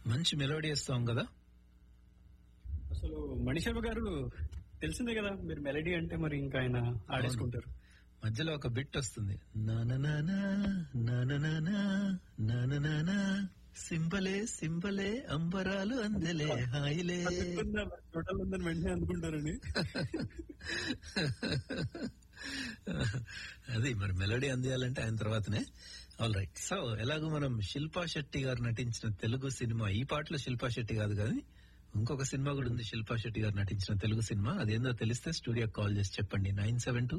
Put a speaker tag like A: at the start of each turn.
A: మంచి melodious song కదా
B: అసలు మణిశర్మ గారు తెలిసిందే కదా మీరు మెలడీ అంటే మరి ఇంకా ఆయన ఆడేసుకుంటారు
A: మధ్యలో ఒక బిట్ వస్తుంది నాననానా, నాననానా, నాననానా, సింబలే సింబలే అంబరాలు అందలే హాయిలే
B: టోటల్ ఉందని వెంటనే అనుకుంటారని
A: అది మరి మెలోడీ అందియాలంటే ఆయన తర్వాతనే ఆల్ రైట్ సో ఎలాగో మనం శిల్పా శెట్టి గారు నటించిన తెలుగు సినిమా ఈ పాటలో శిల్పా శెట్టి కాదు కానీ ఇంకొక సినిమా కూడా ఉంది శిల్పా శెట్టి గారు నటించిన తెలుగు సినిమా అదేందో తెలిస్తే స్టూడియో కాల్ చేసి చెప్పండి నైన్ సెవెన్ టూ